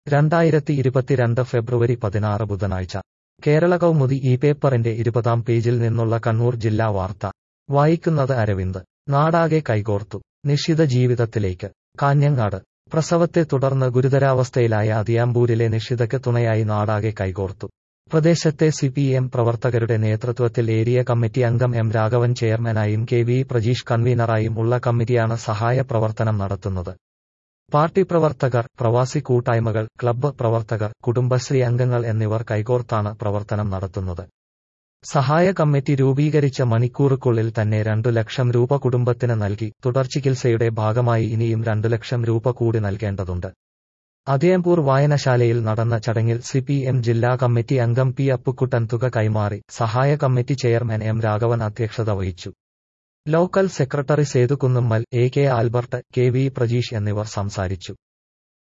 രണ്ടായിരത്തി ഇരുപത്തിരണ്ട് ഫെബ്രുവരി പതിനാറ് ബുധനാഴ്ച കേരള കൗമുദി ഈ പേപ്പറിന്റെ ഇരുപതാം പേജിൽ നിന്നുള്ള കണ്ണൂർ ജില്ലാ വാർത്ത വായിക്കുന്നത് അരവിന്ദ് നാടാകെ കൈകോർത്തു നിഷിത ജീവിതത്തിലേക്ക് കാഞ്ഞങ്ങാട് പ്രസവത്തെ തുടർന്ന് ഗുരുതരാവസ്ഥയിലായ അതിയാമ്പൂരിലെ നിഷിതയ്ക്ക് തുണയായി നാടാകെ കൈകോർത്തു പ്രദേശത്തെ സി പി എം പ്രവർത്തകരുടെ നേതൃത്വത്തിൽ ഏരിയ കമ്മിറ്റി അംഗം എം രാഘവൻ ചെയർമാനായും കെ വി പ്രജീഷ് കൺവീനറായും ഉള്ള കമ്മിറ്റിയാണ് സഹായ പ്രവർത്തനം നടത്തുന്നത് പാർട്ടി പ്രവർത്തകർ പ്രവാസി കൂട്ടായ്മകൾ ക്ലബ്ബ് പ്രവർത്തകർ കുടുംബശ്രീ അംഗങ്ങൾ എന്നിവർ കൈകോർത്താണ് പ്രവർത്തനം നടത്തുന്നത് സഹായ കമ്മിറ്റി രൂപീകരിച്ച മണിക്കൂറുക്കുള്ളിൽ തന്നെ രണ്ടു ലക്ഷം രൂപ കുടുംബത്തിന് നൽകി തുടർ ചികിത്സയുടെ ഭാഗമായി ഇനിയും രണ്ടു ലക്ഷം രൂപ കൂടി നൽകേണ്ടതുണ്ട് അതിയമ്പൂർ വായനശാലയിൽ നടന്ന ചടങ്ങിൽ സി പി എം ജില്ലാ കമ്മിറ്റി അംഗം പി അപ്പുക്കുട്ടൻ തുക കൈമാറി സഹായ കമ്മിറ്റി ചെയർമാൻ എം രാഘവൻ അധ്യക്ഷത വഹിച്ചു local secretary Sethukunnummal A K Albert K V Prajeesh എന്നിവർ സംസാരിച്ചു